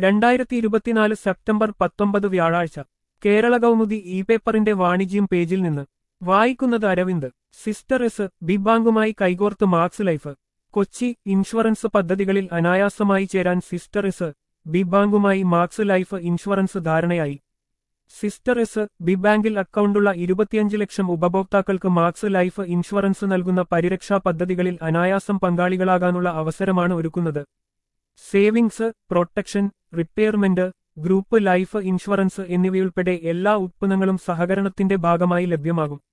രണ്ടായിരത്തി ഇരുപത്തിനാല് സെപ്റ്റംബർ പത്തൊമ്പത് വ്യാഴാഴ്ച കേരള കൗമുദി ഇ പേപ്പറിന്റെ വാണിജ്യം പേജിൽ നിന്ന് വായിക്കുന്നത് അരവിന്ദ് സിസ്റ്റർ എസ് ബി ബാങ്കുമായി കൈകോർത്ത് മാർക്സ് ലൈഫ് കൊച്ചി ഇൻഷുറൻസ് പദ്ധതികളിൽ അനായാസമായി ചേരാൻ സിസ്റ്റർ എസ് ബി ബാങ്കുമായി മാർക്സ് ലൈഫ് ഇൻഷുറൻസ് ധാരണയായി സിസ്റ്റർ എസ് ബി ബാങ്കിൽ അക്കൗണ്ടുള്ള ഇരുപത്തിയഞ്ച് ലക്ഷം ഉപഭോക്താക്കൾക്ക് മാർക്സ് ലൈഫ് ഇൻഷുറൻസ് നൽകുന്ന പരിരക്ഷാ പദ്ധതികളിൽ അനായാസം പങ്കാളികളാകാനുള്ള അവസരമാണ് ഒരുക്കുന്നത് savings protection retirement group life insurance എന്നിവയുൾപ്പെടെ എല്ലാ ഉത്പന്നങ്ങളും സഹകരണത്തിന്റെ ഭാഗമായി ലഭ്യമാകും